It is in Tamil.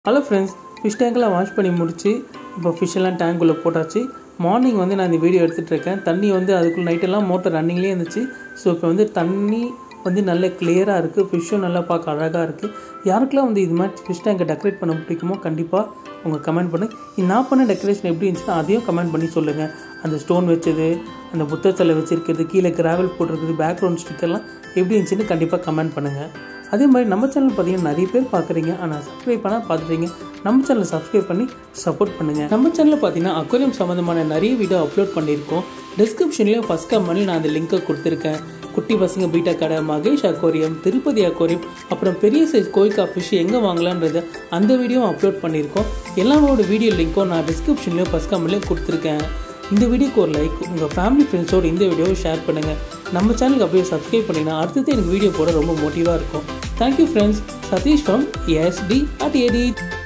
ஹலோ ஃப்ரெண்ட்ஸ் ஃபிஷ் டேங்கெல்லாம் வாஷ் பண்ணி முடிச்சு இப்போ fish எல்லாம் டேங்க்குள்ளே போட்டாச்சு மார்னிங் வந்து நான் இந்த வீடியோ எடுத்துகிட்டு இருக்கேன் தண்ணி வந்து அதுக்குள்ள நைட்டெல்லாம் மோட்டர் ரன்னிங்லேயே இருந்துச்சு ஸோ இப்போ வந்து தண்ணி வந்து நல்ல கிளியராக இருக்குது ஃபிஷ்ஷும் நல்லா பார்க்க அழகாக இருக்குது யாருக்கெல்லாம் வந்து இது மாதிரி ஃபிஷ் டேங்கை டெக்கரேட் பண்ண பிடிக்குமோ கண்டிப்பாக உங்கள் கமெண்ட் பண்ணு இது நான் பண்ண டெக்கரேஷன் எப்படி இருந்துச்சுன்னா அதையும் கமெண்ட் பண்ணி சொல்லுங்கள் அந்த ஸ்டோன் வச்சது அந்த புத்தர் சிலை வச்சிருக்கிறது கீழே கிராவல் போட்டிருக்குது பேக்ரவுண்ட் ஸ்டிக்கர்லாம் எப்படி இருந்துச்சுன்னு கண்டிப்பாக கமெண்ட் பண்ணுங்கள் அதே மாதிரி நம்ம சேனல் பார்த்தீங்கன்னா நிறைய பேர் பார்க்குறீங்க ஆனால் சப்ஸ்கிரைப் பண்ணால் பார்த்துட்டீங்க நம்ம சேனலை சப்ஸ்கிரைப் பண்ணி சப்போர்ட் பண்ணுங்கள் நம்ம சேனலில் பார்த்தீங்கன்னா அக்வேரியம் சம்மந்தமான நிறைய வீடியோ அப்லோட் பண்ணியிருக்கோம் டிஸ்கிரிப்ஷன்லேயும் ஃபஸ்ட் கமெண்ட்லேயும் நான் அந்த லிங்கை கொடுத்துருக்கேன் குட்டி பசங்க பீட்டா கடை மகேஷ் அக்வேரியம் திருப்பதி அக்வேரியம் அப்புறம் பெரிய சைஸ் கோயிக்கா ஃபிஷ் எங்கே வாங்கலான்றத அந்த வீடியோவும் அப்லோட் பண்ணியிருக்கோம் எல்லாமோட வீடியோ லிங்க்கும் நான் டிஸ்கிரிப்ஷன்லேயும் ஃபஸ்ட் கமெண்ட்லேயும் கொடுத்துருக்கேன் இந்த வீடியோக்கு ஒரு லைக் உங்கள் ஃபேமிலி ஃப்ரெண்ட்ஸோடு இந்த வீடியோவை ஷேர் பண்ணுங்கள் நம்ம சேனலுக்கு அப்படியே சப்ஸ்கிரைப் பண்ணிங்கன்னா அடுத்தது எனக்கு வீடியோ போட ரொம்ப மோட்டிவாக இருக்கும் தேங்க்யூ ஃப்ரெண்ட்ஸ் சதீஷ் ஃப்ரம் எஸ்டி அட் ஏடி